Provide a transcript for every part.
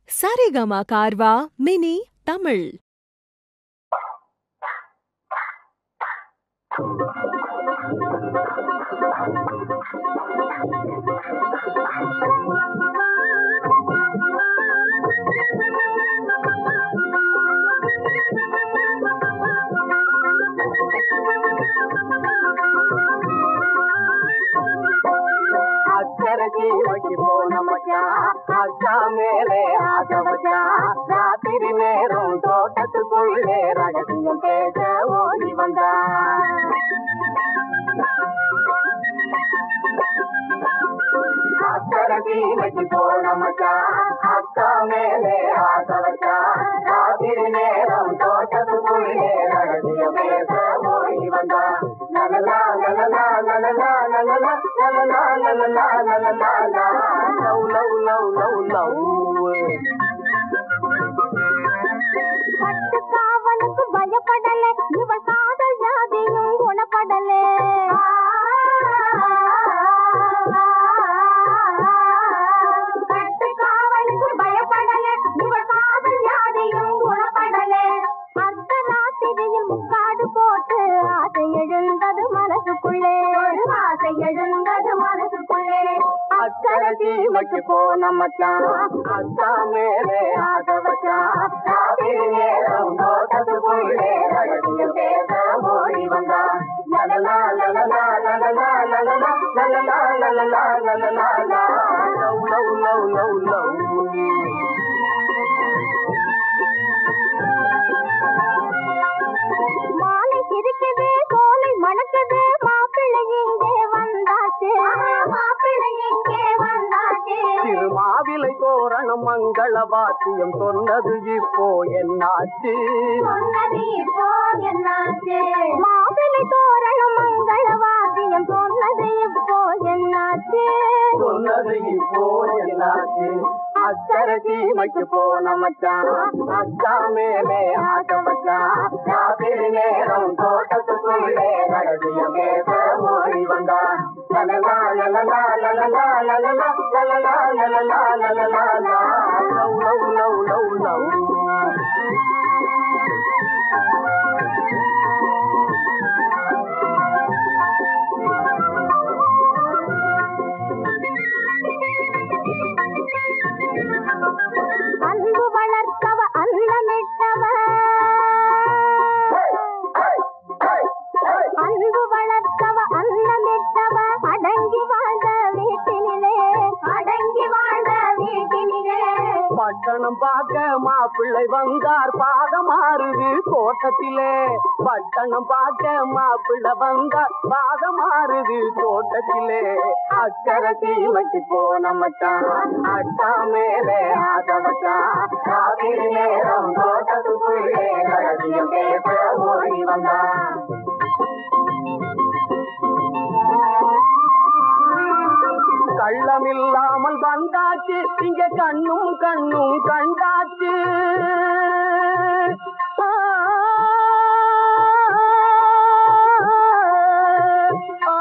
Saregama கார்வா mini Tamil அக்கறைக்கு வைக்க போன மச்சான் அக்கா மேலே ஆசை வச்சான் ராத்திரி நேரம் தோட்டத்துக்குள்ளே ரகசியம் பேச ஓடி வந்தான் அக்கறைக்கு வைக்க போன மச்சான் அக்கா மேலே ஆசை வச்சான் ராத்திரி நேரம் தோட்டத்துக்குள்ளே ரகசியம் பேச ஓடி வந்தான் லலலா லலலா லலலா லலலா லலலா லலலா லலலா love love love love love கட்டுக்காவலுக்கு பயப்படல இவள் காதல் ஜாதியும் குணப்படல கட்டுக்காவலுக்கு பயப்படல இவள் காதல் ஜாதியும் குணப்படல அந்த ராத்திரியில் முக்காடு போட்டு ஆசை எழுந்தது மனசுக்குள்ளே ஆசை எழுந்தது மனசுக்குள்ளே அக்கறை சீமைக்கு போன மச்சான் அக்கா மேலே ஆசை வச்சான் ராத்திரி நேரம் தோட்டத்துக்குள்ளே ரகசியம் பேச ஓடி வந்தான் லலலா லலலா லலலா லலலா லலலா லலலா லலலா love love love love love மாலை சிரிக்குது கோலை மணக்குது மாப்பிள்ளை இங்கே வந்தாச்சு மாப்பிள்ளை இங்கே வந்தாச்சு திருமாவிலை தோரணம் மங்கள வாத்தியம் சொன்னது இப்போ என்னாச்சு சொன்னது இப்போ என்னாச்சு மாப்பிள்ளை தோரணம் மங்கள வாத்தியம் சொன்னது இப்போ என்னாச்சு சொன்னது இப்போ என்னாச்சு அக்கறை சீமைக்கு போன மச்சான் அக்கா மேலே ஆட்ட மச்சான் ராத்திரி நேரம் தோட்டத்துக்குள்ளே ரகசியம் பேச ஓடி வந்தான் லலலா லலலா லலலா லலலா லலலா லலலா லலலா love love love love love அன்பு வளர்த்தவ அன்னமிட்டவ அன்பு வளர்த்தவ அன்னமிட்டவ அடங்கி வாழ்ந்த வீட்டினிலே அடங்கி வாழ்ந்த வீட்டினிலே பட்டணம் பார்க்க மாப்பிள்ளை வந்தார் பாதம் மாறுது தோட்டத்திலே பட்டணம் பார்க்க மாப்பிள்ளை வந்தார் பாதம் மாறுது தோட்டத்திலே அக்கறை சீமைக்கு போன மச்சான் அக்கா மேலே ஆசை வச்சான் ராத்திரி நேரம் தோட்டத்துக்குள்ளே ரகசியம் பேச ஓடி வந்தான் கள்ளமில்லாமல் வந்தாச்சு இங்க கண்ணும் கண்ணும் கண்டாச்சு ஆ, ஆ,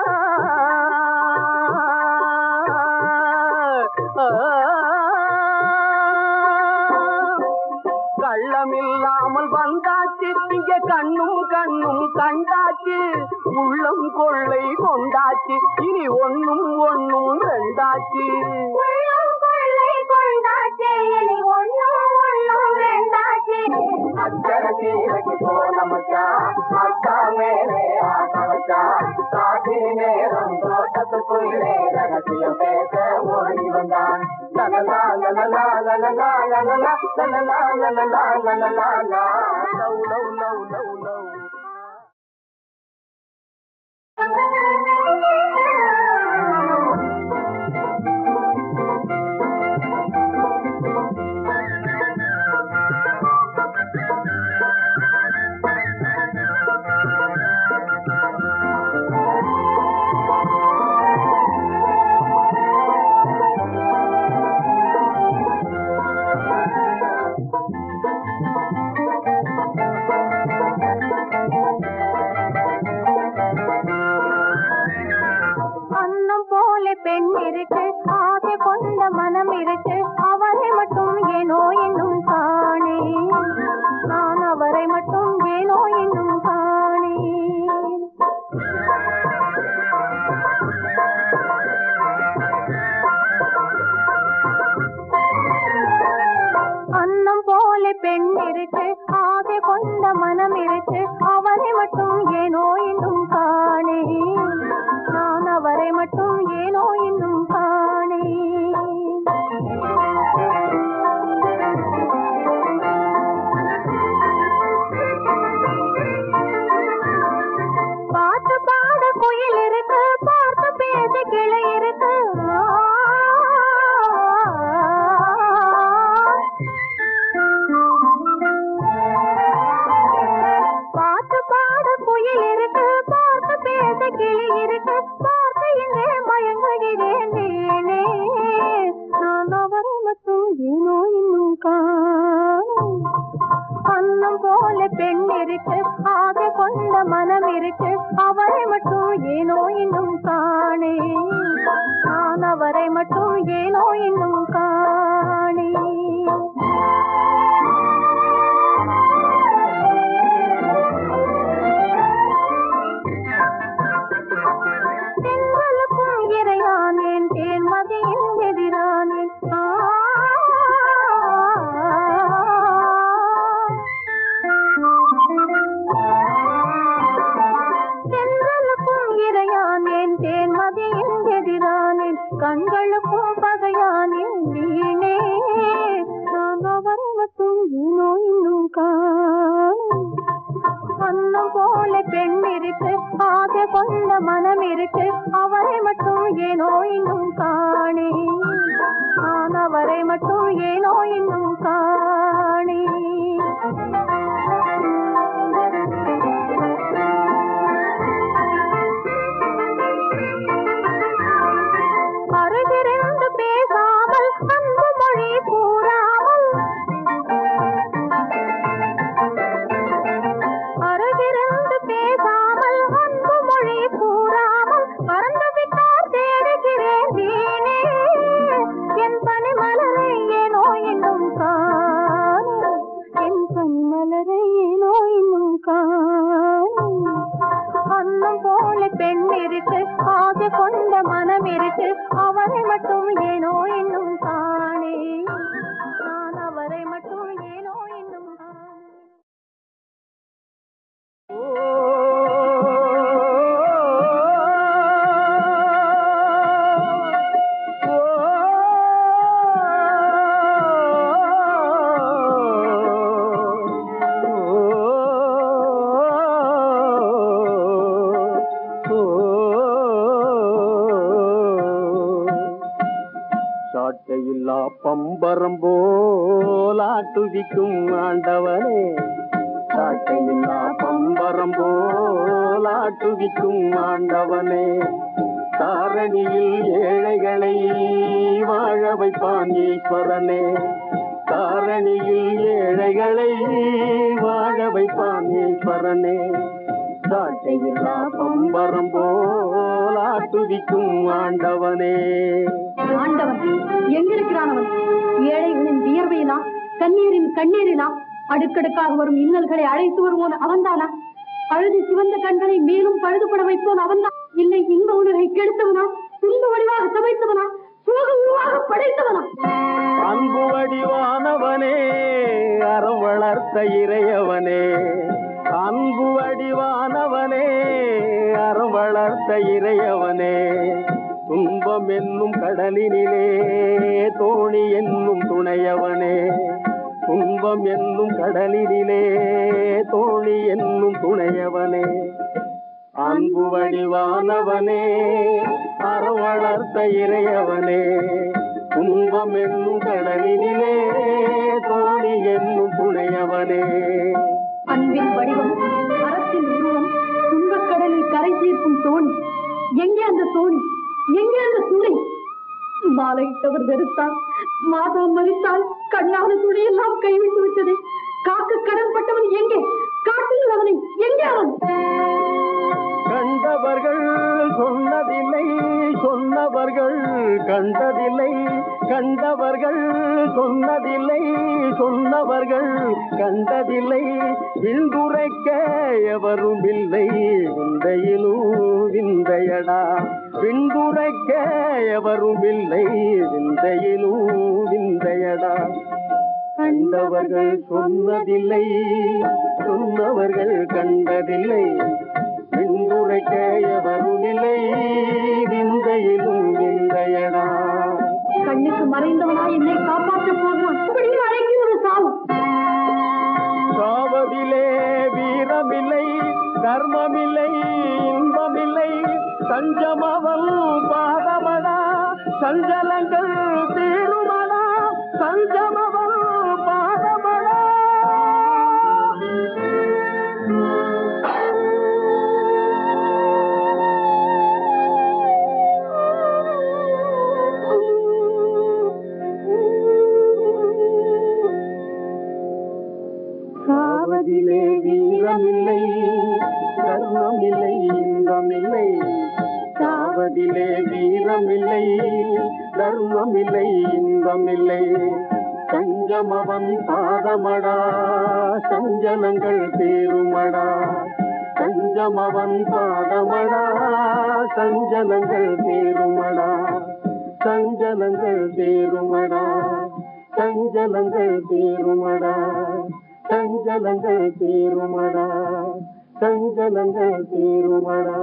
ஆ. கள்ளமில்லாமல் வந்தாச்சு இங்க கண்ணும் கண்ணும் கண்டாச்சு உள்ளம் கொள்ளை கொண்டாச்சு இனி ஒண்ணும் ஒண்ணும் ரெண்டாச்சு உள்ளம் கொள்ளை கொண்டாச்சு இனி ஒண்ணும் ஒண்ணும் வேண்டாச்சு அக்கறை சீரைக்கு போன மச்சான் அக்கா மேலே ஆசை வச்சான் காசி நேரம் தோட்டத்துக்குள்ளே ரகசியம் பேச ஓடி வந்தான் லலலா லலலா லலலா லலலா லலலா லலலா லலலா love love love love love மனம் இருக்கு அவரை மட்டும் ஏனோ இன்னும் காணே நான் அவரை மட்டும் ஏனோ இன்னும் காணே பாட்டு பாட குயில் இருக்கு பார்த்து பேச கிளை இருக்கு பாட்டு பாட குயில் இருக்கு பார்த்து பேச கிளி இருக்கு பார்த்து இங்கே மயங்குகிறேன் நீனே நான் அவரை மட்டும் ஏனோ இன்னும் காணும் அன்னம் போல பெண் இருக்கு ஆக கொண்ட மனம் இருக்கு அவரை மட்டும் ஏனோ இன்னும் காணே நான் அவரை மட்டும் ஏனோ இன்னும் காணே தென்றலுக்கும் இறையானேன் தேன்மதியின் எதிரானேன் ஆ தென்றலுக்கும் இறையானேன் தேன்மதியின் எதிரானேன் கண்களுக்கும் பகையானேன் வீணே நான் அவரை மட்டும் ஏனோ இன்னும் காணும் அன்னம் போல பெண் இருக்கு ஆசை கொண்ட மனம் இருக்கு அவரை மட்டும் ஏனோ இன்னும் காணே நான் அவரை மட்டும் ஏனோ இன்னும் காணே அருகிருந்து பேசாமல் அன்பு மொழி கூறாமல் அருகிருந்து பேசாமல் அன்பு மொழி கூறாமல் பறந்து விட்டார் தேடுகிறேன் வீணே என் பனி மலரை ஏனோ இன்னும் காணும் என் பனி மலரை ஏனோ இன்னும் காணும் அன்னம் போல பெண் இருக்கு ஆசை கொண்ட மனம் இருக்கு அவரை மட்டும் ஏனோ இன்னும் காணே நான் அவரை மட்டும் ஏனோ இன்னும் காணே சாட்டையில்லா பம்பரம் போலாட்டுவிக்கும் ஆண்டவனே சாட்டையில்லா பம்பரம் போலாட்டுவிக்கும் ஆண்டவனே தாரணியில் ஏழைகளை வாழ வைப்பான் ஈஸ்வரனே தாரணியில் ஏழைகளை வாழ வைப்பான் ஈஸ்வரனே சாட்டையில்லா பம்பரம் போலாட்டுவிக்கும் ஆண்டவனே ஆண்டவன் எங்கிருக்கிறான் அவன் ஏழைகளின் வியர்வையினா கண்ணீரின் கண்ணீரினா அடுக்கடுக்காக வரும் இன்னல்களை அழைத்து வருவோன் அவன்தானா அழுது சிவந்த கண்களை மேலும் பழுதுபட வைப்போன் அவன்தான் இல்லை இன்ப உலகை கெடுத்தவனா துன்ப வடிவாக சமைத்தவனா சோக உருவாக படைத்தவனா அன்பு வடிவானவனே அறம் வளர்த்த இறையவனே அன்பு வடிவானவனே அறம் வளர்த்த இறையவனே துன்பம் என்னும் கடலினிலே தோணி என்னும் துணையவனே துன்பம் என்னும் கடலினிலே தோணி என்னும் துணையவனே அன்பு வடிவானவனே அறம் வளர்த்த இறையவனே துன்பம் என்னும் கடலினிலே தோணி என்னும் துணையவனே அன்பின் வடிவம் அறத்தின் உருவம் துன்பக் கடலில் கரை தீர்க்கும் தோணி எங்கே அந்த தோணி எங்கே அந்த துணை மாலையிட்டவர் வெறுத்தார் மாதம் மதித்தால் கண்ணான துணையெல்லாம் கைவிட்டு விட்டது காக்க கடன்பட்டவன் எங்கே காட்டில் அவனை எங்கே அவன் கண்டவர்கள் சொன்னதில்லை சொன்னவர்கள் கண்டதில்லை கண்டவர்கள் சொன்னதில்லை சொன்னவர்கள் கண்டதில்லை விண்துரைக்க எவரும் இல்லை விந்தையிலும் விந்தையடா விண்துரைக்க எவரும் இல்லை விந்தையிலும் விந்தையடா கண்டவர்கள் சொன்னதில்லை சொன்னவர்கள் கண்டதில்லை விண்துரைக்க எவரும் இல்லை விந்தையிலும் விந்தையடா கண்ணுக்கு மறைந்தவனா என்னை காப்பாற்ற போகிறான் அப்படியே அழைக்கிறது சாவு சாவதிலே வீரமில்லை தர்மமில்லை இன்பமில்லை சஞ்சமவன் பாதமடா சஞ்சலங்கள் தீருமடா சஞ்சமவன் பாதமடா சாவதிலே வீரமில்லை தர்மமில்லை இன்பமில்லை சாவதிலே வீரமில்லை தர்மமில்லை இன்பமில்லை சஞ்சமவன் பாதமடா சஞ்சலங்கள் தீருமடா சஞ்சமவன் பாதமடா சஞ்சலங்கள் தீருமடா சஞ்சலங்கள் தீருமடா சஞ்சலங்கள் தீருமடா சஞ்சலங்கள் தீருமடா சஞ்சலங்கள் தீருமடா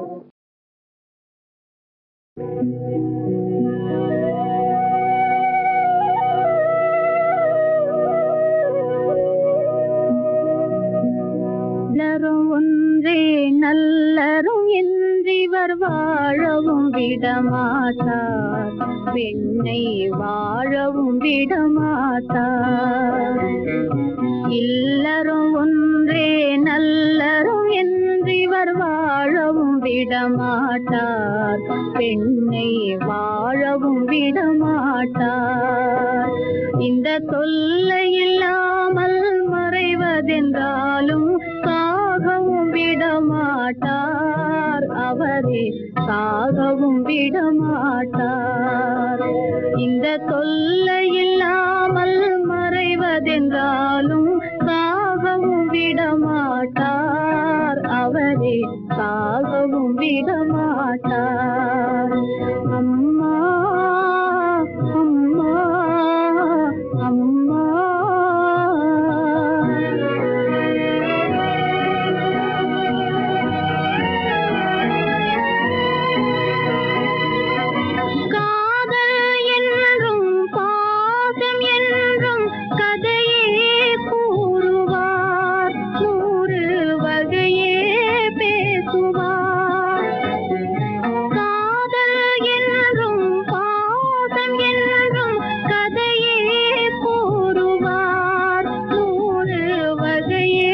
நல்லரும் ஒன்றே நல்லரும் என்றிவர் வாழவும் விடமாட்டார் பெண்ணை வாழவும் விடமாட்டார் இல்லரும் ஒன்றே நல்லரும் என்றிவர் வாழவும் விடமாட்டார் பெண்ணை வாழவும் விடமாட்டார் இந்த தொல்லை இல்லாமல் மறைவதென்றாலும் சாகவும் விடமாட்டார் அவரே சாகவும் விடமாட்டார் இந்த தொல்லை இல்லாமல் மறைவதென்றாலும் சாகவும் விடமாட்டார் அவரே சாகவும் விடமாட்டார் அம்மா அம்மா அம்மா காதல் என்றும் பாசம் என்றும் கதையே கூறுவார் நூறு வகையே பேசுவார் காதல் என்றும் பாசம் என்றும் கதையே கூறுவார் நூறு வகையே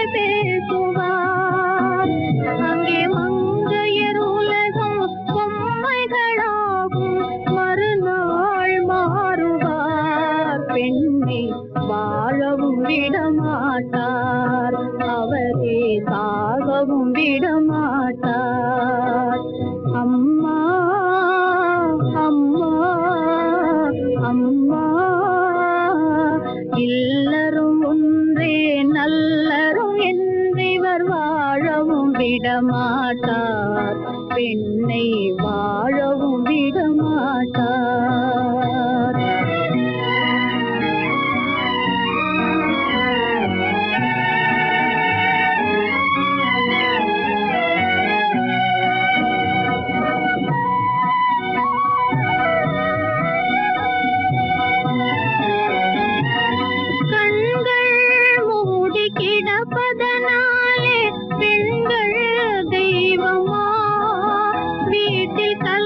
பேசுவார் அங்கே மங்கையர் உலகம் பொம்மைகளாகும் மறுநாள் மாறுவார் பெண்ணை வாழவும் விடமாட்டார் அவரே சாகவும் விடமாட்டார் அம்மா அம்மா அம்மா இல்லரும் ஒன்றே நல்லரும் என்றிவர் வாழவும் விடமாட்டார் பெண்ணை வாழவும் விடமாட்டார் கண்கள் மூடி கிடப்பதனாலே பெண்கள் தெய்வமா வீட்டில் கல்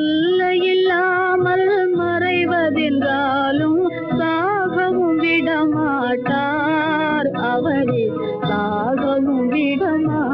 தொல்லை இல்லாமல் மறைவதென்றாலும் சாகவும் விடமாட்டார் அவரே சாகவும் விடமாட்டார்